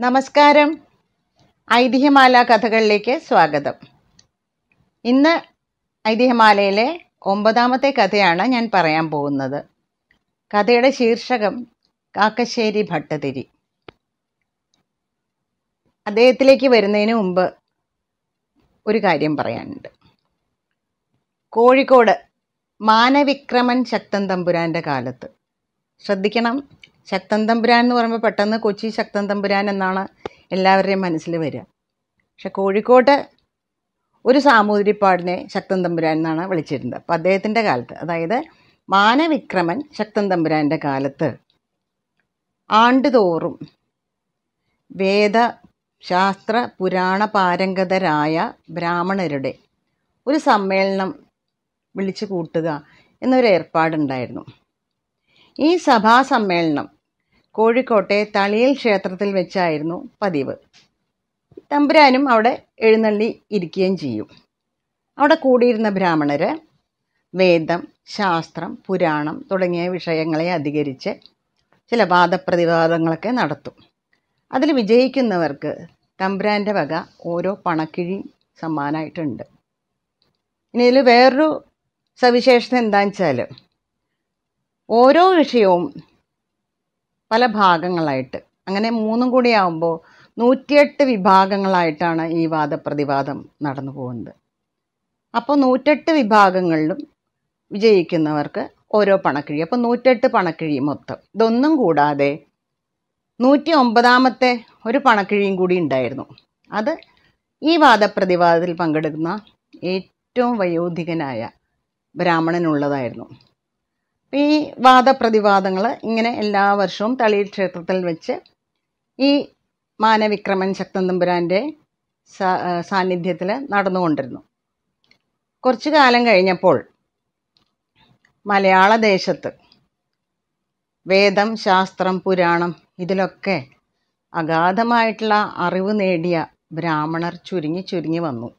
നമസ്കാരം ഐതിഹ്യമാല കഥകളിലേക്ക് സ്വാഗതം ഇന്ന് ഐതിഹ്യമാലയിലെ ഒമ്പതാമത്തെ കഥയാണ് ഞാൻ പറയാൻ പോകുന്നത് കഥയുടെ ശീർഷകം കാക്കശ്ശേരി ഭട്ടതിരി അദ്ദേഹത്തിലേക്ക് വരുന്നതിന് മുമ്പ് ഒരു കാര്യം പറയാനുണ്ട് കോഴിക്കോട് മാനവിക്രമൻ ശക്തൻ തമ്പുരാൻ്റെ കാലത്ത് ശ്രദ്ധിക്കണം ശക്തൻ തമ്പുരാൻ എന്ന് പറയുമ്പോൾ പെട്ടെന്ന് കൊച്ചി ശക്തൻ തമ്പുരാൻ എന്നാണ് എല്ലാവരുടെയും മനസ്സിൽ വരിക പക്ഷെ കോഴിക്കോട്ട് ഒരു സാമൂതിരിപ്പാടിനെ ശക്തൻ തമ്പുരാൻ എന്നാണ് വിളിച്ചിരുന്നത് അപ്പം അദ്ദേഹത്തിൻ്റെ കാലത്ത് അതായത് മാനവിക്രമൻ ശക്തൻ തമ്പുരാൻ്റെ കാലത്ത് ആണ്ടുതോറും വേദ ശാസ്ത്ര പുരാണ പാരംഗതരായ ബ്രാഹ്മണരുടെ ഒരു സമ്മേളനം വിളിച്ചു കൂട്ടുക എന്നൊരു ഏർപ്പാടുണ്ടായിരുന്നു ഈ സഭാ സമ്മേളനം കോഴിക്കോട്ടെ തളിയിൽ ക്ഷേത്രത്തിൽ വെച്ചായിരുന്നു പതിവ് തമ്പുരാനും അവിടെ എഴുന്നള്ളി ഇരിക്കുകയും ചെയ്യും അവിടെ കൂടിയിരുന്ന ബ്രാഹ്മണർ വേദം ശാസ്ത്രം പുരാണം തുടങ്ങിയ വിഷയങ്ങളെ അധികരിച്ച് ചില വാദപ്രതിവാദങ്ങളൊക്കെ നടത്തും അതിൽ വിജയിക്കുന്നവർക്ക് തമ്പുരാൻ്റെ വക ഓരോ പണക്കിഴി സമ്മാനമായിട്ടുണ്ട് ഇനി ഇതിൽ വേറൊരു സവിശേഷത എന്താണെന്ന് വെച്ചാൽ ഓരോ വിഷയവും പല ഭാഗങ്ങളായിട്ട് അങ്ങനെ മൂന്നും കൂടി ആകുമ്പോൾ നൂറ്റിയെട്ട് വിഭാഗങ്ങളായിട്ടാണ് ഈ വാദപ്രതിവാദം നടന്നു പോകുന്നത് അപ്പോൾ നൂറ്റെട്ട് വിഭാഗങ്ങളിലും വിജയിക്കുന്നവർക്ക് ഓരോ പണക്കിഴി അപ്പോൾ നൂറ്റെട്ട് പണക്കിഴി മൊത്തം ഇതൊന്നും കൂടാതെ നൂറ്റി ഒമ്പതാമത്തെ ഒരു പണക്കിഴിയും കൂടി ഉണ്ടായിരുന്നു അത് ഈ വാദപ്രതിവാദത്തിൽ പങ്കെടുക്കുന്ന ഏറ്റവും വയോധികനായ ബ്രാഹ്മണനുള്ളതായിരുന്നു ഈ വാദപ്രതിവാദങ്ങൾ ഇങ്ങനെ എല്ലാ വർഷവും തളിയിൽ ക്ഷേത്രത്തിൽ വെച്ച് ഈ മാനവിക്രമൻ ശക്തൻ തമ്പുരാൻ്റെ സാന്നിധ്യത്തിൽ നടന്നുകൊണ്ടിരുന്നു കുറച്ചു കാലം കഴിഞ്ഞപ്പോൾ മലയാള ദേശത്ത് വേദം ശാസ്ത്രം പുരാണം ഇതിലൊക്കെ അഗാധമായിട്ടുള്ള അറിവ് നേടിയ ബ്രാഹ്മണർ ചുരുങ്ങി ചുരുങ്ങി വന്നു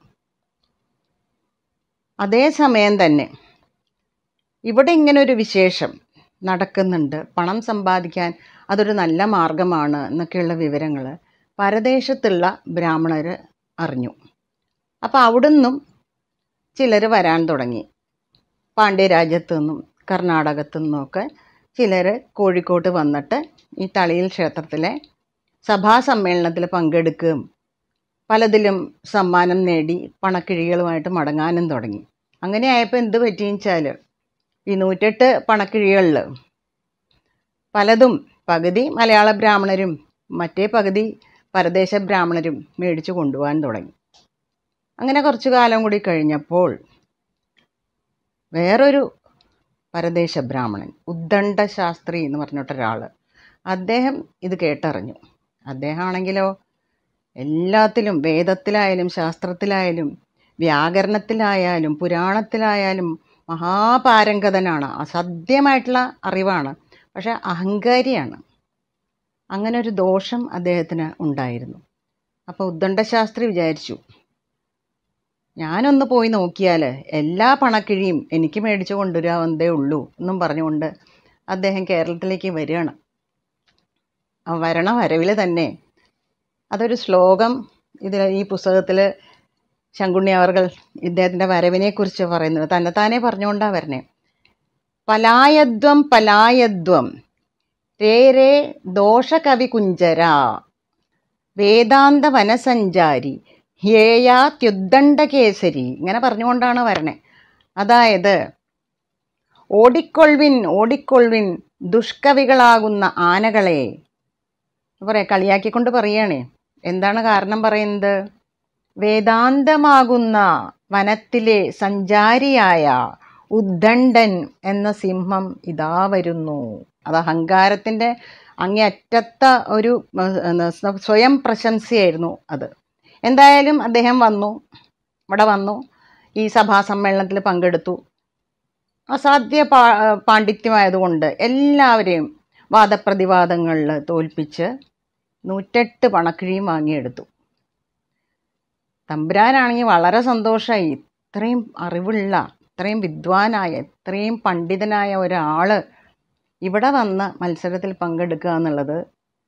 അതേസമയം തന്നെ ഇവിടെ ഇങ്ങനൊരു വിശേഷം നടക്കുന്നുണ്ട് പണം സമ്പാദിക്കാൻ അതൊരു നല്ല മാർഗമാണ് എന്നൊക്കെയുള്ള വിവരങ്ങൾ പരദേശത്തുള്ള ബ്രാഹ്മണർ അറിഞ്ഞു അപ്പോൾ അവിടുന്നും ചിലർ വരാൻ തുടങ്ങി പാണ്ഡ്യരാജ്യത്തു നിന്നും കർണാടകത്തു നിന്നുമൊക്കെ ചിലർ കോഴിക്കോട്ട് വന്നിട്ട് ഈ തളിയിൽ ക്ഷേത്രത്തിലെ സഭാ സമ്മേളനത്തിൽ പങ്കെടുക്കുകയും പലതിലും സമ്മാനം നേടി പണക്കിഴികളുമായിട്ട് മടങ്ങാനും തുടങ്ങി അങ്ങനെ ആയപ്പോൾ എന്ത് പറ്റിയെന്ന് വെച്ചാൽ ഈ നൂറ്റെട്ട് പണക്കിഴികളിൽ പലതും പകുതി മലയാള ബ്രാഹ്മണരും മറ്റേ പകുതി പരദേശ ബ്രാഹ്മണരും മേടിച്ചു കൊണ്ടുപോകാൻ തുടങ്ങി അങ്ങനെ കുറച്ചു കാലം കൂടി കഴിഞ്ഞപ്പോൾ വേറൊരു പരദേശ ബ്രാഹ്മണൻ ഉദ്ദണ്ഡ ശാസ്ത്രി എന്ന് പറഞ്ഞിട്ടൊരാൾ അദ്ദേഹം ഇത് കേട്ടറിഞ്ഞു അദ്ദേഹമാണെങ്കിലോ എല്ലാത്തിലും വേദത്തിലായാലും ശാസ്ത്രത്തിലായാലും വ്യാകരണത്തിലായാലും പുരാണത്തിലായാലും മഹാപാരംഗതനാണ് അസാധ്യമായിട്ടുള്ള അറിവാണ് പക്ഷെ അഹങ്കാരിയാണ് അങ്ങനെ ഒരു ദോഷം അദ്ദേഹത്തിന് ഉണ്ടായിരുന്നു അപ്പോൾ ഉദ്ദണ്ഡശാസ്ത്രി വിചാരിച്ചു ഞാനൊന്ന് പോയി നോക്കിയാൽ എല്ലാ പണക്കിഴിയും എനിക്ക് മേടിച്ചു കൊണ്ടുവരാവുന്നതേ ഉള്ളൂ എന്നും പറഞ്ഞുകൊണ്ട് അദ്ദേഹം കേരളത്തിലേക്ക് വരികയാണ് ആ വരണ വരവിൽ തന്നെ അതൊരു ശ്ലോകം ഇതിൽ ഈ പുസ്തകത്തിൽ ശങ്കുണ്ണി അവർകൾ ഇദ്ദേഹത്തിൻ്റെ വരവിനെക്കുറിച്ച് പറയുന്നത് തന്നെത്താനെ പറഞ്ഞുകൊണ്ടാണ് വരണേ പലായദ്വം പലായദ്വം രേ രേ ദോഷകവി കുഞ്ചര വേദാന്ത വനസഞ്ചാരി ഹേയാത്യുദ്ദണ്ഡകേസരി ഇങ്ങനെ പറഞ്ഞുകൊണ്ടാണ് വരണേ അതായത് ഓടിക്കൊൾവിൻ ഓടിക്കൊൾവിൻ ദുഷ്കവികളാകുന്ന ആനകളെ പറയാം കളിയാക്കിക്കൊണ്ട് പറയുകയാണേ എന്താണ് കാരണം പറയുന്നത് വേദാന്തമാകുന്ന വനത്തിലെ സഞ്ചാരിയായ ഉദ്ദണ്ഡൻ എന്ന സിംഹം ഇതാ വരുന്നു അത് അഹങ്കാരത്തിൻ്റെ അങ്ങേയറ്റത്ത ഒരു സ്വയം പ്രശംസയായിരുന്നു അത് എന്തായാലും അദ്ദേഹം വന്നു ഇവിടെ വന്നു ഈ സഭാ സമ്മേളനത്തിൽ പങ്കെടുത്തു അസാധ്യ പാ പാണ്ഡിത്യമായതുകൊണ്ട് എല്ലാവരെയും വാദപ്രതിവാദങ്ങളിൽ തോൽപ്പിച്ച് നൂറ്റെട്ട് പണക്കിഴിയും വാങ്ങിയെടുത്തു തമ്പുരാനാണെങ്കിൽ വളരെ സന്തോഷമായി ഇത്രയും അറിവുള്ള ഇത്രയും വിദ്വാനായ ഇത്രയും പണ്ഡിതനായ ഒരാൾ ഇവിടെ വന്ന് മത്സരത്തിൽ പങ്കെടുക്കുക എന്നുള്ളത്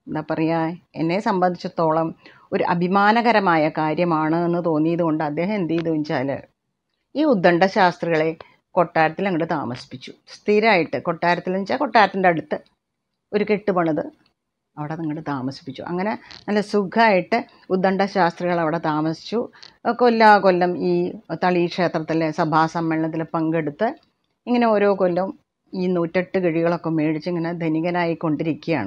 എന്താ പറയുക എന്നെ സംബന്ധിച്ചിടത്തോളം ഒരു അഭിമാനകരമായ കാര്യമാണ് എന്ന് തോന്നിയത് കൊണ്ട് അദ്ദേഹം എന്ത് ചെയ്തു വെച്ചാൽ ഈ ഉദ്ദണ്ഡ ശാസ്ത്രികളെ കൊട്ടാരത്തിൽ അങ്ങോട്ട് താമസിപ്പിച്ചു സ്ഥിരമായിട്ട് കൊട്ടാരത്തിൽ എന്ന് വെച്ചാൽ കൊട്ടാരത്തിൻ്റെ അടുത്ത് ഒരു കെട്ട് പണിത് അവിടെ അങ്ങോട്ട് താമസിപ്പിച്ചു അങ്ങനെ നല്ല സുഖമായിട്ട് ഉദ്ദണ്ഡ ശാസ്ത്രികൾ അവിടെ താമസിച്ചു കൊല്ലാ കൊല്ലം ഈ തളി ക്ഷേത്രത്തിലെ സഭാസമ്മേളനത്തിൽ പങ്കെടുത്ത് ഇങ്ങനെ ഓരോ കൊല്ലം ഈ നൂറ്റെട്ട് കിഴികളൊക്കെ മേടിച്ച് ഇങ്ങനെ ധനികനായിക്കൊണ്ടിരിക്കുകയാണ്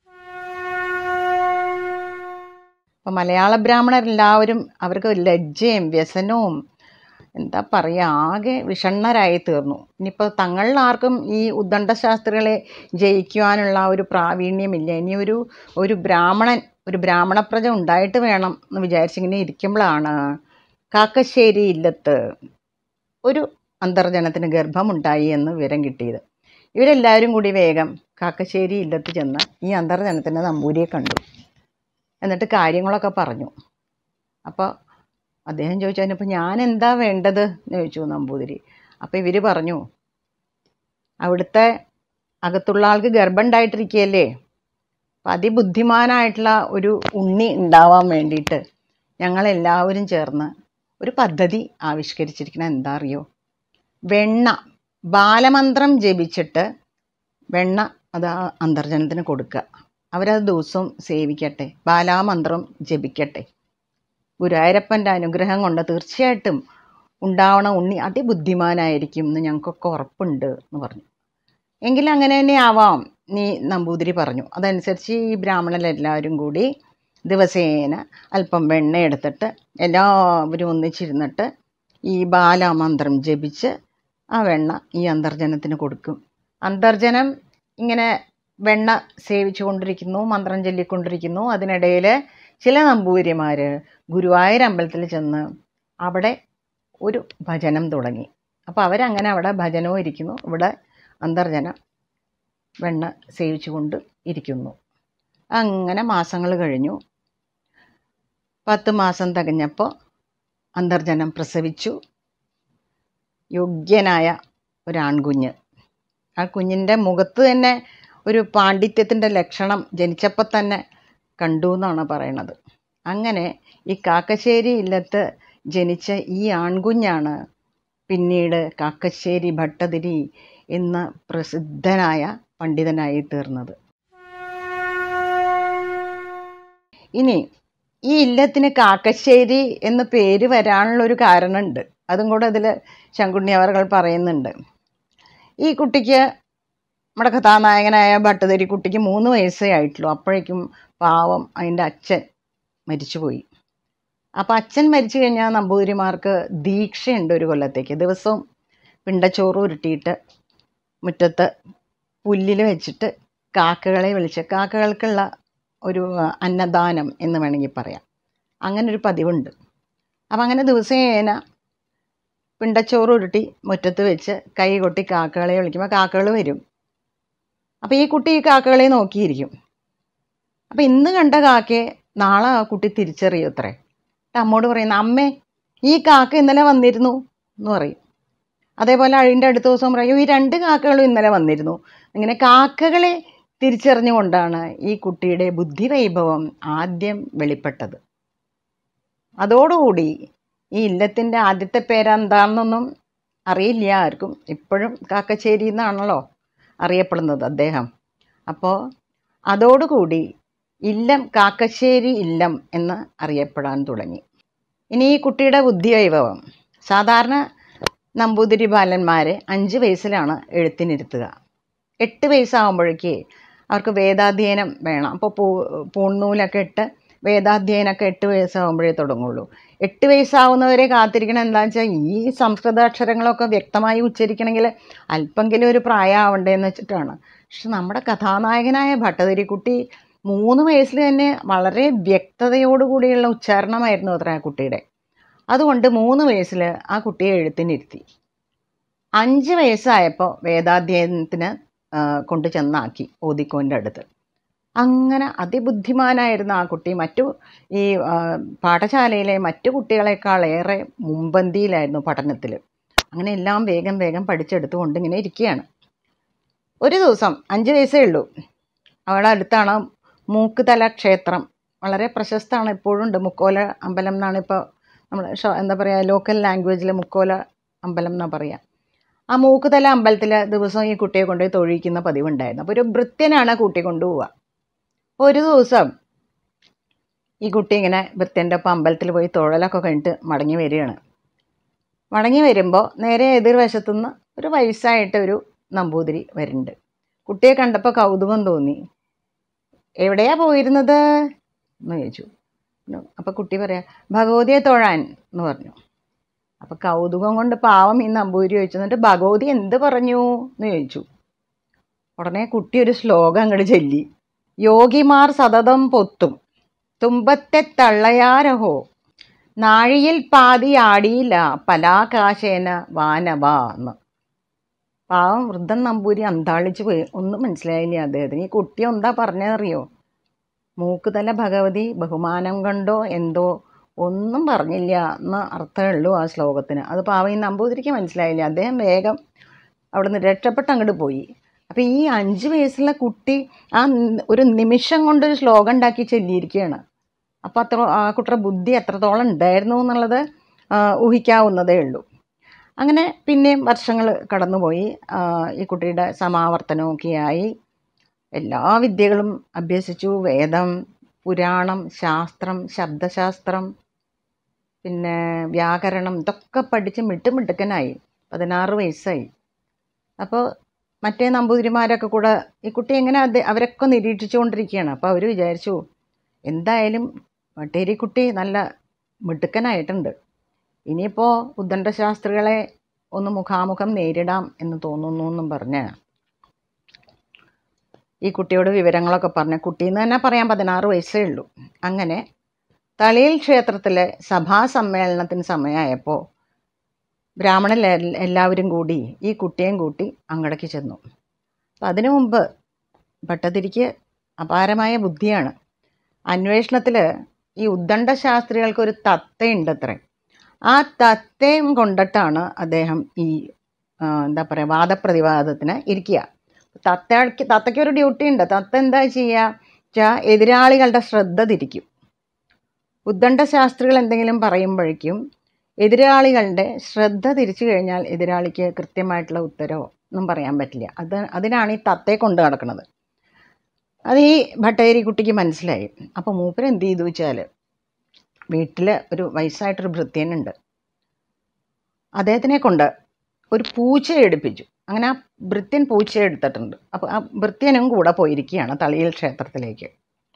അപ്പം മലയാള ബ്രാഹ്മണരെല്ലാവരും അവർക്ക് ലജ്ജയും വ്യസനവും എന്താ പറയുക ആകെ വിഷണ്ണരായി തീർന്നു ഇനിയിപ്പോൾ തങ്ങളിൽ ആർക്കും ഈ ഉദ്ദണ്ഡ ശാസ്ത്രികളെ ജയിക്കുവാനുള്ള ഒരു പ്രാവീണ്യമില്ല ഇനി ഒരു ഒരു ബ്രാഹ്മണൻ ഒരു ബ്രാഹ്മണ പ്രജ ഉണ്ടായിട്ട് വേണം എന്ന് വിചാരിച്ചിങ്ങനെ ഇരിക്കുമ്പോഴാണ് കാക്കശ്ശേരി ഇല്ലത്ത് ഒരു അന്തർജനത്തിന് ഗർഭമുണ്ടായി എന്ന് വിവരം കിട്ടിയത് ഇവരെല്ലാവരും കൂടി വേഗം കാക്കശ്ശേരി ഇല്ലത്ത് ചെന്ന് ഈ അന്തർജനത്തിൻ്റെ നമ്പൂരിയെ കണ്ടു എന്നിട്ട് കാര്യങ്ങളൊക്കെ പറഞ്ഞു അപ്പോൾ അദ്ദേഹം ചോദിച്ചു അതിനിപ്പോൾ ഞാൻ എന്താ വേണ്ടത് എന്ന് ചോദിച്ചു നമ്പൂതിരി അപ്പോൾ ഇവർ പറഞ്ഞു അവിടുത്തെ അകത്തുള്ള ആൾക്ക് ഗർഭം ഉണ്ടായിട്ടിരിക്കുകയല്ലേ അപ്പം അതിബുദ്ധിമാനായിട്ടുള്ള ഒരു ഉണ്ണി ഉണ്ടാവാൻ വേണ്ടിയിട്ട് ഞങ്ങളെല്ലാവരും ചേർന്ന് ഒരു പദ്ധതി ആവിഷ്കരിച്ചിരിക്കണം എന്താ അറിയോ വെണ്ണ ബാലമന്ത്രം ജപിച്ചിട്ട് വെണ്ണ അത് ആ അന്തർജനത്തിന് കൊടുക്കുക അവരത് ദിവസവും സേവിക്കട്ടെ ബാലാമന്ത്രം ജപിക്കട്ടെ ഗുരുവായൂരപ്പൻ്റെ അനുഗ്രഹം കൊണ്ട് തീർച്ചയായിട്ടും ഉണ്ടാവണ ഉണ്ണി അതിബുദ്ധിമാനായിരിക്കും എന്ന് ഞങ്ങൾക്കൊക്കെ ഉറപ്പുണ്ട് എന്ന് പറഞ്ഞു എങ്കിൽ അങ്ങനെ തന്നെ ആവാം നീ നമ്പൂതിരി പറഞ്ഞു അതനുസരിച്ച് ഈ ബ്രാഹ്മണരെല്ലാവരും കൂടി ദിവസേന അല്പം വെണ്ണ എടുത്തിട്ട് എല്ലാവരും ഒന്നിച്ചിരുന്നിട്ട് ഈ ബാലാമന്ത്രം ജപിച്ച് ആ വെണ്ണ ഈ അന്തർജനത്തിന് കൊടുക്കും അന്തർജനം ഇങ്ങനെ വെണ്ണ സേവിച്ചു കൊണ്ടിരിക്കുന്നു മന്ത്രം ചൊല്ലിക്കൊണ്ടിരിക്കുന്നു അതിനിടയിൽ ചില നമ്പൂതിരിമാർ ഗുരുവായൂർ അമ്പലത്തിൽ ചെന്ന് അവിടെ ഒരു ഭജനം തുടങ്ങി അപ്പോൾ അവരങ്ങനെ അവിടെ ഭജനവും ഇരിക്കുന്നു ഇവിടെ അന്തർജനം വെണ്ണ സേവിച്ചുകൊണ്ട് ഇരിക്കുന്നു അങ്ങനെ മാസങ്ങൾ കഴിഞ്ഞു പത്ത് മാസം തികഞ്ഞപ്പോൾ അന്തർജനം പ്രസവിച്ചു യോഗ്യനായ ഒരാൺകുഞ്ഞ് ആ കുഞ്ഞിൻ്റെ മുഖത്ത് തന്നെ ഒരു പാണ്ഡിത്യത്തിൻ്റെ ലക്ഷണം ജനിച്ചപ്പോൾ തന്നെ കണ്ടു എന്നാണ് പറയണത് അങ്ങനെ ഈ കാക്കശ്ശേരി ഇല്ലത്ത് ജനിച്ച ഈ ആൺകുഞ്ഞാണ് പിന്നീട് കാക്കശ്ശേരി ഭട്ടതിരി എന്ന പ്രസിദ്ധനായ പണ്ഡിതനായി തീർന്നത് ഇനി ഈ ഇല്ലത്തിന് കാക്കശ്ശേരി എന്ന പേര് വരാനുള്ള ഒരു കാരണമുണ്ട് അതും കൂടെ അതിൽ ശങ്കുണ്ണി അവർകൾ പറയുന്നുണ്ട് ഈ കുട്ടിക്ക് നമ്മുടെ കഥാനായകനായ ഭട്ടതിരി കുട്ടിക്ക് മൂന്ന് വയസ്സേ ആയിട്ടുള്ളൂ അപ്പോഴേക്കും പാവം അതിൻ്റെ അച്ഛൻ മരിച്ചുപോയി അപ്പോൾ അച്ഛൻ മരിച്ചു കഴിഞ്ഞാൽ നമ്പൂതിരിമാർക്ക് ദീക്ഷയുണ്ട് ഒരു കൊല്ലത്തേക്ക് ദിവസവും പിണ്ടച്ചോറ് ഉരുട്ടിയിട്ട് മുറ്റത്ത് പുല്ലിൽ വെച്ചിട്ട് കാക്കകളെ വിളിച്ച് കാക്കകൾക്കുള്ള ഒരു അന്നദാനം എന്ന് വേണമെങ്കിൽ പറയാം അങ്ങനെ ഒരു പതിവുണ്ട് അപ്പം അങ്ങനെ ദിവസേന പിണ്ടച്ചോറ് ഉരുട്ടി മുറ്റത്ത് വെച്ച് കൈ കൊട്ടി കാക്കകളെ വിളിക്കുമ്പോൾ കാക്കകൾ വരും അപ്പോൾ ഈ കുട്ടി ഈ കാക്കകളെ നോക്കിയിരിക്കും അപ്പോൾ ഇന്ന് കണ്ട കാക്കയെ നാളെ ആ കുട്ടി തിരിച്ചറിയും അത്രേ അമ്മോട് പറയുന്ന അമ്മേ ഈ കാക്ക ഇന്നലെ വന്നിരുന്നു എന്ന് പറയും അതേപോലെ അതിൻ്റെ അടുത്ത ദിവസം പറയും ഈ രണ്ട് കാക്കകളും ഇന്നലെ വന്നിരുന്നു ഇങ്ങനെ കാക്കകളെ തിരിച്ചറിഞ്ഞുകൊണ്ടാണ് ഈ കുട്ടിയുടെ ബുദ്ധിവൈഭവം ആദ്യം വെളിപ്പെട്ടത് അതോടുകൂടി ഈ ഇല്ലത്തിൻ്റെ ആദ്യത്തെ പേരെന്താണെന്നൊന്നും അറിയില്ല ആർക്കും ഇപ്പോഴും കാക്കശ്ശേരി എന്നാണല്ലോ അറിയപ്പെടുന്നത് അദ്ദേഹം അപ്പോൾ അതോടുകൂടി ഇല്ലം കാക്കശ്ശേരി ഇല്ലം എന്ന് അറിയപ്പെടാൻ തുടങ്ങി ഇനി ഈ കുട്ടിയുടെ ബുദ്ധിവൈഭവം സാധാരണ നമ്പൂതിരി ബാലന്മാരെ അഞ്ച് വയസ്സിലാണ് എഴുത്തിനിരുത്തുക എട്ട് വയസ്സാകുമ്പോഴേക്ക് അവർക്ക് വേദാധ്യയനം വേണം അപ്പോൾ പൂ പൂണ്ണൂലൊക്കെ ഇട്ട് വേദാധ്യയനമൊക്കെ എട്ട് വയസ്സാകുമ്പോഴേ തുടങ്ങുള്ളൂ എട്ട് വയസ്സാവുന്നവരെ കാത്തിരിക്കണം എന്താണെന്ന് വെച്ചാൽ ഈ സംസ്കൃതാക്ഷരങ്ങളൊക്കെ വ്യക്തമായി ഉച്ചരിക്കണമെങ്കിൽ അല്പമെങ്കിലും ഒരു പ്രായമാവണ്ടേന്ന് വെച്ചിട്ടാണ് പക്ഷെ നമ്മുടെ കഥാനായകനായ ഭട്ടതിരിക്കുട്ടി മൂന്ന് വയസ്സിൽ തന്നെ വളരെ വ്യക്തതയോടുകൂടിയുള്ള ഉച്ചാരണമായിരുന്നു അത്ര ആ കുട്ടിയുടെ അതുകൊണ്ട് മൂന്ന് വയസ്സിൽ ആ കുട്ടിയെ എഴുത്തിനിരുത്തി അഞ്ച് വയസ്സായപ്പോൾ വേദാധ്യയനത്തിന് കൊണ്ടു ചെന്നാക്കി ഓദിക്കോൻ്റെ അടുത്ത് അങ്ങനെ അതിബുദ്ധിമാനായിരുന്ന ആ കുട്ടി മറ്റു ഈ പാഠശാലയിലെ മറ്റു കുട്ടികളെക്കാളേറെ മുമ്പന്തിയിലായിരുന്നു പഠനത്തിൽ അങ്ങനെ എല്ലാം വേഗം വേഗം പഠിച്ചെടുത്തുകൊണ്ട് ഇങ്ങനെ ഇരിക്കുകയാണ് ഒരു ദിവസം അഞ്ച് വയസ്സേ ഉള്ളൂ അവളുടെ അടുത്താണ് മൂക്കുതല ക്ഷേത്രം വളരെ പ്രശസ്തമാണ് ഇപ്പോഴും ഉണ്ട് മുക്കോല അമ്പലം എന്നാണ് ഇപ്പോൾ നമ്മൾ എന്താ പറയുക ലോക്കൽ ലാംഗ്വേജിൽ മുക്കോല അമ്പലം എന്നാണ് പറയുക ആ മൂക്കുതല അമ്പലത്തിൽ ദിവസവും ഈ കുട്ടിയെ കൊണ്ടുപോയി തൊഴിയിക്കുന്ന പതിവുണ്ടായിരുന്നു അപ്പോൾ ഒരു ഭൃത്യനാണ് ആ കുട്ടി കൊണ്ടുപോവുക അപ്പോൾ ഒരു ദിവസം ഈ കുട്ടി ഇങ്ങനെ ഭൃത്യൻ്റെ ഒപ്പം അമ്പലത്തിൽ പോയി തൊഴലൊക്കെ കഴിഞ്ഞിട്ട് മടങ്ങി വരികയാണ് മടങ്ങി വരുമ്പോൾ നേരെ എതിർവശത്തുനിന്ന് ഒരു വയസ്സായിട്ട് ഒരു നമ്പൂതിരി വരുന്നുണ്ട് കുട്ടിയെ കണ്ടപ്പോൾ കൗതുകം തോന്നി എവിടെയാ പോയിരുന്നത് എന്ന് ചോദിച്ചു അപ്പോൾ കുട്ടി പറയാ ഭഗവതിയെ തൊഴാൻ എന്ന് പറഞ്ഞു അപ്പോൾ കൗതുകം കൊണ്ട് പാവം ഈ നമ്പൂതിരി ചോദിച്ചു എന്നിട്ട് ഭഗവതി എന്ത് പറഞ്ഞു എന്ന് ചോദിച്ചു ഉടനെ കുട്ടി ഒരു ശ്ലോകം അങ്ങോട്ട് ചൊല്ലി യോഗിമാർ സതതം പൊത്തും തുമ്പത്തെ തള്ളയാരഹോ നാഴിയിൽ പാതി ആടിയില്ല പലാകാശേന വാനവ എന്ന് പാവം വൃദ്ധൻ നമ്പൂരി അന്താളിച്ച് പോയി ഒന്നും മനസ്സിലായില്ല അദ്ദേഹത്തിന് ഈ കുട്ടി എന്താ പറഞ്ഞതറിയോ മൂക്കുതല ഭഗവതി ബഹുമാനം കണ്ടോ എന്തോ ഒന്നും പറഞ്ഞില്ല എന്ന അർത്ഥമുള്ളൂ ആ ശ്ലോകത്തിന് അത് പാവം ഈ നമ്പൂതിരിക്ക് മനസ്സിലായില്ല അദ്ദേഹം വേഗം അവിടുന്ന് രക്ഷപ്പെട്ട് അങ്ങോട്ട് പോയി അപ്പോൾ ഈ അഞ്ച് വയസ്സുള്ള കുട്ടി ആ ന- ഒരു നിമിഷം കൊണ്ടൊരു ശ്ലോകം ഉണ്ടാക്കി ചൊല്ലിയിരിക്കുകയാണ് അപ്പോൾ അത്ര ആ കുട്ടിയുടെ ബുദ്ധി എത്രത്തോളം ഉണ്ടായിരുന്നു എന്നുള്ളത് ആ, ഊഹിക്കാവുന്നതേ ഉള്ളൂ അങ്ങനെ പിന്നെയും വർഷങ്ങൾ കടന്നുപോയി ആ, ഈ കുട്ടിയുടെ സമാവർത്തനമൊക്കെ ആയി എല്ലാ വിദ്യകളും അഭ്യസിച്ചു വേദം പുരാണം ശാസ്ത്രം ശബ്ദശാസ്ത്രം പിന്നെ വ്യാകരണം ഇതൊക്കെ പഠിച്ച് മിട്ടുമിടുക്കനായി പതിനാറ് വയസ്സായി അപ്പോൾ മറ്റേ നമ്പൂതിരിമാരൊക്കെ കൂടെ ഈ കുട്ടി എങ്ങനെ അത് അവരൊക്കെ നിരീക്ഷിച്ചുകൊണ്ടിരിക്കുകയാണ് അപ്പോൾ അവർ വിചാരിച്ചു എന്തായാലും വട്ടേരിക്കുട്ടി നല്ല മിടുക്കനായിട്ടുണ്ട് ഇനിയിപ്പോൾ ഉദ്ദണ്ഡ ശാസ്ത്രികളെ ഒന്ന് മുഖാമുഖം നേരിടാം എന്ന് തോന്നുന്നു എന്നും പറഞ്ഞ് ഈ കുട്ടിയോട് വിവരങ്ങളൊക്കെ പറഞ്ഞ് കുട്ടിയെന്ന് തന്നെ പറയാൻ പതിനാറ് വയസ്സേ ഉള്ളൂ അങ്ങനെ തളിയിൽ ക്ഷേത്രത്തിലെ സഭാ സമ്മേളനത്തിന് സമയമായപ്പോൾ ബ്രാഹ്മണൻ എൽ- എല്ലാവരും കൂടി ഈ കുട്ടിയെയും കൂട്ടി അങ്ങടേക്ക് ചെന്നു അപ്പം അതിനു മുമ്പ് ഭട്ടതിരിക്ക് അപാരമായ ബുദ്ധിയാണ് അന്വേഷണത്തിൽ ഈ ഉദ്ദണ്ഡ ശാസ്ത്രികൾക്ക് ഒരു തത്തയുണ്ടത്രേ ആ തത്തയും കൊണ്ടിട്ടാണ് അദ്ദേഹം ഈ ആ, എന്താ പറയുക വാദപ്രതിവാദത്തിന് ഇരിക്കുക തത്തയ്ക്ക് തത്തയ്ക്ക് ഒരു ഡ്യൂട്ടി ഉണ്ട് തത്ത എന്താ ചെയ്യുക വെച്ചാൽ എതിരാളികളുടെ ശ്രദ്ധ തിരിക്കും ഉദ്ദണ്ഡ ശാസ്ത്രികൾ എന്തെങ്കിലും പറയുമ്പോഴേക്കും എതിരാളികളുടെ ശ്രദ്ധ തിരിച്ചു കഴിഞ്ഞാൽ എതിരാളിക്ക് കൃത്യമായിട്ടുള്ള ഉത്തരവോ ഒന്നും പറയാൻ പറ്റില്ല അത് അതിനാണ് ഈ തത്തയെ കൊണ്ട് നടക്കുന്നത് അത് ഈ ഭട്ടേരി കുട്ടിക്ക് മനസ്സിലായി അപ്പോൾ മൂപ്പര് എന്ത് ചെയ്തു വെച്ചാൽ വീട്ടിൽ ഒരു വയസ്സായിട്ടൊരു ഭൃത്യനുണ്ട് അദ്ദേഹത്തിനെ കൊണ്ട് ഒരു പൂച്ചയെ എടുപ്പിച്ചു അങ്ങനെ ആ ഭൃത്യൻ പൂച്ചയെ എടുത്തിട്ടുണ്ട് അപ്പോൾ ആ ഭൃത്യനും കൂടെ പോയിരിക്കുകയാണ് തളിയിൽ ക്ഷേത്രത്തിലേക്ക്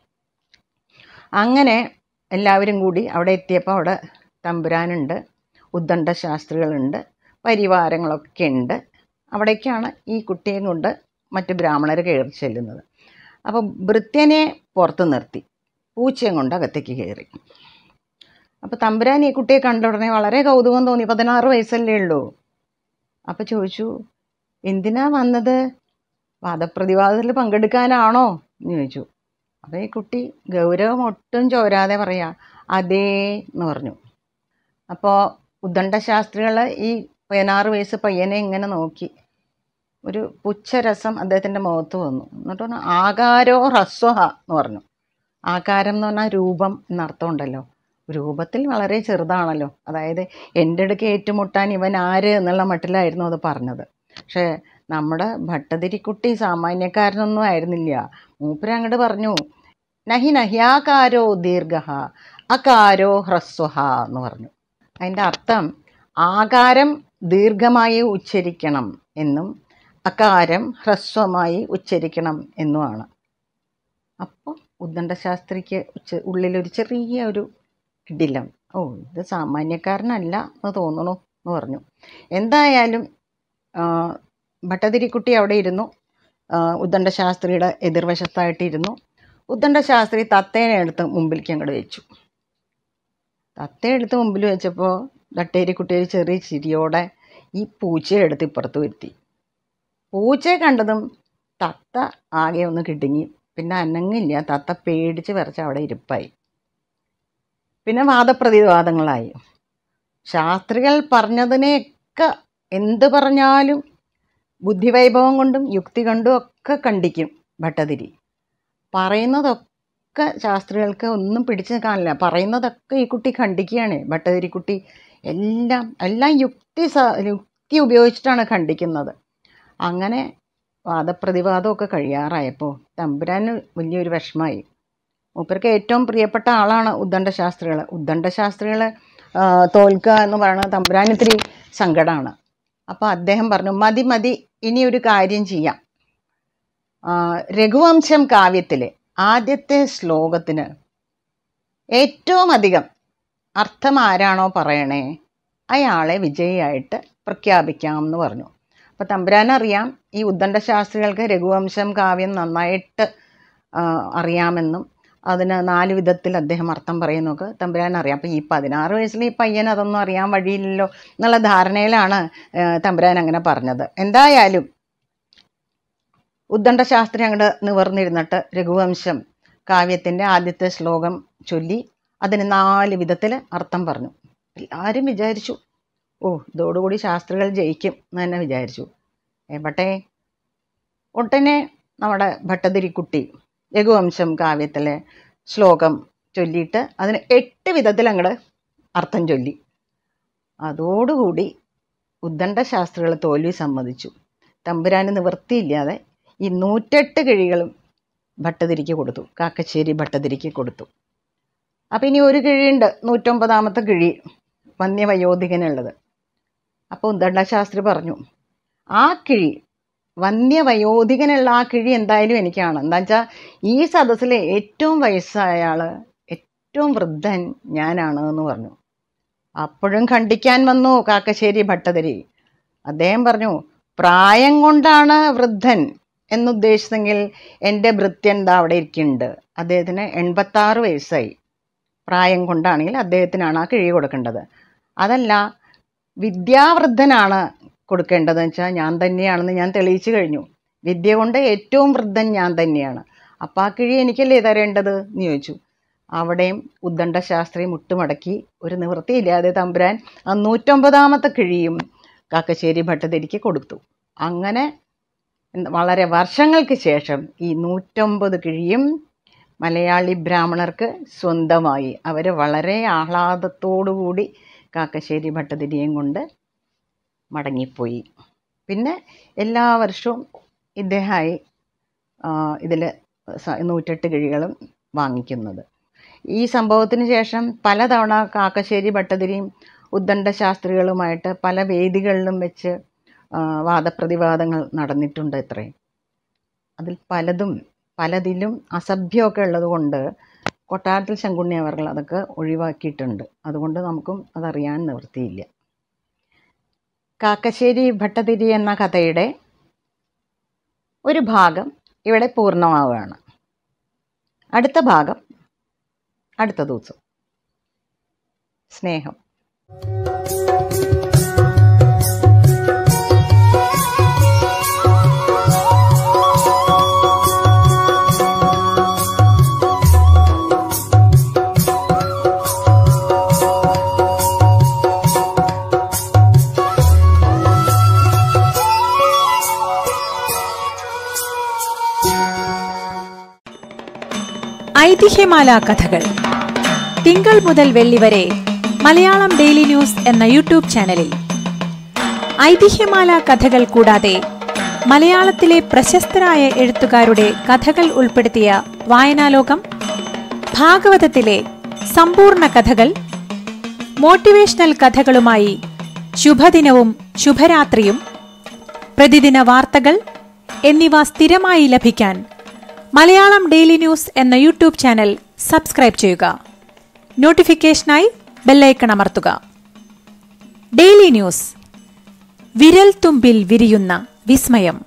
അങ്ങനെ എല്ലാവരും കൂടി അവിടെ എത്തിയപ്പോൾ അവിടെ തമ്പുരാനുണ്ട് ഉദ്ദണ്ഡ ശാസ്ത്രികളുണ്ട് പരിവാരങ്ങളൊക്കെ ഉണ്ട് അവിടേക്കാണ് ഈ കുട്ടിയെ കൊണ്ട് മറ്റ് ബ്രാഹ്മണർ കയറി ചെല്ലുന്നത് അപ്പോൾ ഭൃത്യനെ പുറത്ത് നിർത്തി പൂച്ചയും കൊണ്ട് അകത്തേക്ക് കയറി അപ്പോൾ തമ്പുരാൻ ഈ കുട്ടിയെ കണ്ട ഉടനെ വളരെ കൗതുകം തോന്നി പതിനാറ് വയസ്സല്ലേ ഉള്ളൂ അപ്പോൾ ചോദിച്ചു എന്തിനാ വന്നത് വാദപ്രതിവാദത്തിൽ പങ്കെടുക്കാനാണോ എന്ന് ചോദിച്ചു അപ്പോൾ ഈ കുട്ടി ഗൗരവം ഒട്ടും ചോരാതെ പറയാ അതേ എന്ന് പറഞ്ഞു അപ്പോൾ ഉദ്ദണ്ഡ ശാസ്ത്രികൾ ഈ പതിനാറ് വയസ്സ് പയ്യനെ ഇങ്ങനെ നോക്കി ഒരു പുച്ഛരസം അദ്ദേഹത്തിൻ്റെ മുഖത്ത് വന്നു എന്നിട്ട് പറഞ്ഞു ആകാരോ ഹ്രസ്വഹ എന്ന് പറഞ്ഞു ആകാരം എന്ന് പറഞ്ഞാൽ രൂപം എന്നർത്ഥം ഉണ്ടല്ലോ രൂപത്തിൽ വളരെ ചെറുതാണല്ലോ അതായത് എൻ്റെ അടുക്ക് ഏറ്റുമുട്ടാൻ ഇവൻ ആര് എന്നുള്ള മട്ടിലായിരുന്നു അത് പറഞ്ഞത് പക്ഷേ നമ്മുടെ ഭട്ടതിരിക്കുട്ടി സാമാന്യക്കാരനൊന്നും ആയിരുന്നില്ല മൂപ്പര് അങ്ങോട്ട് പറഞ്ഞു നഹി നഹ്യാകാരോ ദീർഘ അകാരോ ഹ്രസ്വഹ എന്ന് പറഞ്ഞു അതിൻ്റെ അർത്ഥം ആകാരം ദീർഘമായി ഉച്ചരിക്കണം എന്നും അകാരം ഹ്രസ്വമായി ഉച്ചരിക്കണം എന്നുമാണ് അപ്പോൾ ഉദ്ദണ്ഡശാസ്ത്രിക്ക് ഉച്ച ഉള്ളിലൊരു ചെറിയ ഒരു ഇടിലം ഓ ഇത് സാമാന്യക്കാരനല്ല എന്ന് തോന്നണു എന്ന് പറഞ്ഞു എന്തായാലും ആ, ഭട്ടതിരിക്കുട്ടി അവിടെ ഇരുന്നു ആ, ഉദ്ദണ്ഡശാസ്ത്രിയുടെ എതിർവശത്തായിട്ടിരുന്നു ഉദ്ദണ്ഡശാസ്ത്രി തത്തേനെ എടുത്ത് മുമ്പിലേക്ക് അങ്ങോട്ട് വെച്ചു തത്തയെ എടുത്ത് മുമ്പിൽ വെച്ചപ്പോൾ ദട്ടേരിക്കുട്ടി ഒരു ചെറിയ ചിരിയോടെ ഈ പൂച്ചയെ എടുത്ത് ഇപ്പുറത്ത് വരുത്തി പൂച്ചയെ കണ്ടതും തത്ത ആകെ ഒന്ന് കിടുങ്ങി പിന്നെ അനങ്ങില്ല തത്ത പേടിച്ച് വിറച്ച് അവിടെ ഇരിപ്പായി പിന്നെ വാദപ്രതിവാദങ്ങളായി ശാസ്ത്രികൾ പറഞ്ഞതിനെയൊക്കെ എന്ത് പറഞ്ഞാലും ബുദ്ധിവൈഭവം കൊണ്ടും യുക്തി കൊണ്ടും ഒക്കെ കണ്ടിക്കും ഭട്ടതിരി പറയുന്നതൊക്കെ ഒക്കെ ശാസ്ത്രികൾക്ക് ഒന്നും പിടിച്ചു നിൽക്കാനില്ല പറയുന്നതൊക്കെ ഈ കുട്ടി ഖണ്ഡിക്കുകയാണ് ഭട്ടതിരിക്കുട്ടി എല്ലാം എല്ലാം യുക്തി സ യുക്തി ഉപയോഗിച്ചിട്ടാണ് ഖണ്ഡിക്കുന്നത് അങ്ങനെ വാദപ്രതിവാദമൊക്കെ കഴിയാറായപ്പോൾ തമ്പുരാന് വലിയൊരു വിഷമമായി മൂപ്പർക്ക് ഏറ്റവും പ്രിയപ്പെട്ട ആളാണ് ഉദ്ദണ്ഡ ശാസ്ത്രികൾ ഉദ്ദണ്ഡ ശാസ്ത്രികൾ തോൽക്കുക എന്ന് പറയുന്നത് തമ്പുരാൻ ഇത്തിരി സങ്കടമാണ് അപ്പോൾ അദ്ദേഹം പറഞ്ഞു മതി മതി ഇനി ഒരു കാര്യം ചെയ്യാം ആ, രഘുവംശം കാവ്യത്തിലെ ആദ്യത്തെ ശ്ലോകത്തിന് ഏറ്റവും അധികം അർത്ഥം ആരാണോ പറയണേ അയാളെ വിജയിയായിട്ട് പ്രഖ്യാപിക്കാം എന്ന് പറഞ്ഞു അപ്പോൾ തമ്പുരാനറിയാം ഈ ഉദ്ദണ്ഡ ശാസ്ത്രികൾക്ക് രഘുവംശം കാവ്യം നന്നായിട്ട് ആ, അറിയാമെന്നും അതിന് നാല് വിധത്തിൽ അദ്ദേഹം അർത്ഥം പറയുന്നൊക്കെ തമ്പുരാൻ അറിയാം അപ്പം ഈ പതിനാറ് വയസ്സിൽ ഈ പയ്യൻ അതൊന്നും അറിയാൻ വഴിയില്ലല്ലോ എന്നുള്ള ധാരണയിലാണ് ആ, തമ്പുരാൻ അങ്ങനെ പറഞ്ഞത് എന്തായാലും ഉദ്ദണ്ഡ ശാസ്ത്രി അങ്ങോട്ട് നിവർന്നിരുന്നിട്ട് രഘുവംശം കാവ്യത്തിൻ്റെ ആദ്യത്തെ ശ്ലോകം ചൊല്ലി അതിന് നാല് വിധത്തിൽ അർത്ഥം പറഞ്ഞു എല്ലാവരും വിചാരിച്ചു ഓ ഇതോടുകൂടി ശാസ്ത്രികൾ ജയിക്കും എന്ന് തന്നെ വിചാരിച്ചു എവട്ടെ ഒട്ടനെ നമ്മുടെ ഭട്ടതിരിക്കുട്ടി രഘുവംശം കാവ്യത്തിലെ ശ്ലോകം ചൊല്ലിയിട്ട് അതിന് എട്ട് വിധത്തിൽ അങ്ങോട്ട് അർത്ഥം ചൊല്ലി അതോടുകൂടി ഉദ്ദണ്ഡ ശാസ്ത്രികൾ തോൽവി സമ്മതിച്ചു തമ്പുരാന് നിവൃത്തിയില്ലാതെ ഈ നൂറ്റെട്ട് കിഴികളും ഭട്ടതിരിക്ക് കൊടുത്തു കാക്കശ്ശേരി ഭട്ടതിരിക്ക് കൊടുത്തു അപ്പം ഇനി ഒരു കിഴിയുണ്ട് നൂറ്റൊമ്പതാമത്തെ കിഴി വന്യവയോധികനുള്ളത് അപ്പോൾ ഉദ്ദണ്ഡ ശാസ്ത്രി പറഞ്ഞു ആ കിഴി വന്യവയോധികനുള്ള ആ കിഴി എന്തായാലും എനിക്കാണ് എന്താ വെച്ചാൽ ഈ സദസ്സിലെ ഏറ്റവും വയസ്സായ ആൾ ഏറ്റവും വൃദ്ധൻ ഞാനാണ് എന്ന് പറഞ്ഞു അപ്പോഴും ഖണ്ഡിക്കാൻ വന്നു കാക്കശ്ശേരി ഭട്ടതിരി അദ്ദേഹം പറഞ്ഞു പ്രായം കൊണ്ടാണ് വൃദ്ധൻ എന്നുദ്ദേശിച്ചെങ്കിൽ എൻ്റെ ഭൃത്യൻ ദാ അവിടെ ഇരിക്കുന്നുണ്ട് അദ്ദേഹത്തിന് എൺപത്താറ് വയസ്സായി പ്രായം കൊണ്ടാണെങ്കിൽ അദ്ദേഹത്തിനാണ് ആ കിഴി കൊടുക്കേണ്ടത് അതല്ല വിദ്യാവൃദ്ധനാണ് കൊടുക്കേണ്ടതെന്ന് വെച്ചാൽ ഞാൻ തന്നെയാണെന്ന് ഞാൻ തെളിയിച്ചു കഴിഞ്ഞു വിദ്യ കൊണ്ട് ഏറ്റവും വൃദ്ധൻ ഞാൻ തന്നെയാണ് അപ്പം ആ കിഴി എനിക്കല്ലേ തരേണ്ടത് എന്ന് ചോദിച്ചു അവിടെയും ഉദ്ദണ്ഡ ശാസ്ത്രി മുട്ടുമടക്കി ഒരു നിവൃത്തിയില്ലാതെ തമ്പുരാൻ ആ നൂറ്റൊമ്പതാമത്തെ കിഴിയും കാക്കശ്ശേരി ഭട്ടതിരിക്ക് കൊടുത്തു അങ്ങനെ എന്ത് വളരെ വർഷങ്ങൾക്ക് ശേഷം ഈ നൂറ്റൊമ്പത് കിഴിയും മലയാളി ബ്രാഹ്മണർക്ക് സ്വന്തമായി അവർ വളരെ ആഹ്ലാദത്തോടുകൂടി കാക്കശ്ശേരി ഭട്ടതിരിയും കൊണ്ട് മടങ്ങിപ്പോയി പിന്നെ എല്ലാ വർഷവും ഇദ്ദേഹമായി ഇതിൽ നൂറ്റെട്ട് കിഴികളും വാങ്ങിക്കുന്നത് ഈ സംഭവത്തിന് ശേഷം പലതവണ കാക്കശ്ശേരി ഭട്ടതിരിയും ഉദ്ദണ്ഡ ശാസ്ത്രികളുമായിട്ട് പല വേദികളിലും വെച്ച് ആ, വാദപ്രതിവാദങ്ങൾ നടന്നിട്ടുണ്ട് ഇത്രേ അതിൽ പലതും പലതിലും അസഭ്യമൊക്കെ ഉള്ളതുകൊണ്ട് കൊട്ടാരത്തിൽ ശങ്കുണ്ണി അവർ അതൊക്കെ ഒഴിവാക്കിയിട്ടുണ്ട് അതുകൊണ്ട് നമുക്കും അതറിയാൻ നിവൃത്തിയില്ല കാക്കശ്ശേരി ഭട്ടതിരി എന്ന കഥയുടെ ഒരു ഭാഗം ഇവിടെ പൂർണ്ണമാവുകയാണ് അടുത്ത ഭാഗം അടുത്ത ദിവസം സ്നേഹം ഐതിഹ്യമാല കഥകൾ തിങ്കൾ മുതൽ വെള്ളി വരെ മലയാളം ഡെയിലി ന്യൂസ് എന്ന യൂട്യൂബ് ചാനലിൽ ഐതിഹ്യമാല കഥകൾ കൂടാതെ മലയാളത്തിലെ പ്രശസ്തരായ എഴുത്തുകാരുടെ കഥകൾ ഉൾപ്പെടുത്തിയ വായനാലോകം ഭാഗവതത്തിലെ സമ്പൂർണ്ണ കഥകൾ മോട്ടിവേഷണൽ കഥകളുമായി ശുഭദിനവും ശുഭരാത്രിയും പ്രതിദിന വാർത്തകൾ എന്നിവ സ്ഥിരമായി ലഭിക്കാൻ മലയാളം ഡെയിലി ന്യൂസ് എന്ന യൂട്യൂബ് ചാനൽ സബ്സ്ക്രൈബ് ചെയ്യുക നോട്ടിഫിക്കേഷനായി ബെല്ലൈക്കൺ അമർത്തുക ഡെയിലി ന്യൂസ് വിരൽ തുമ്പിൽ വിരിയുന്ന വിസ്മയം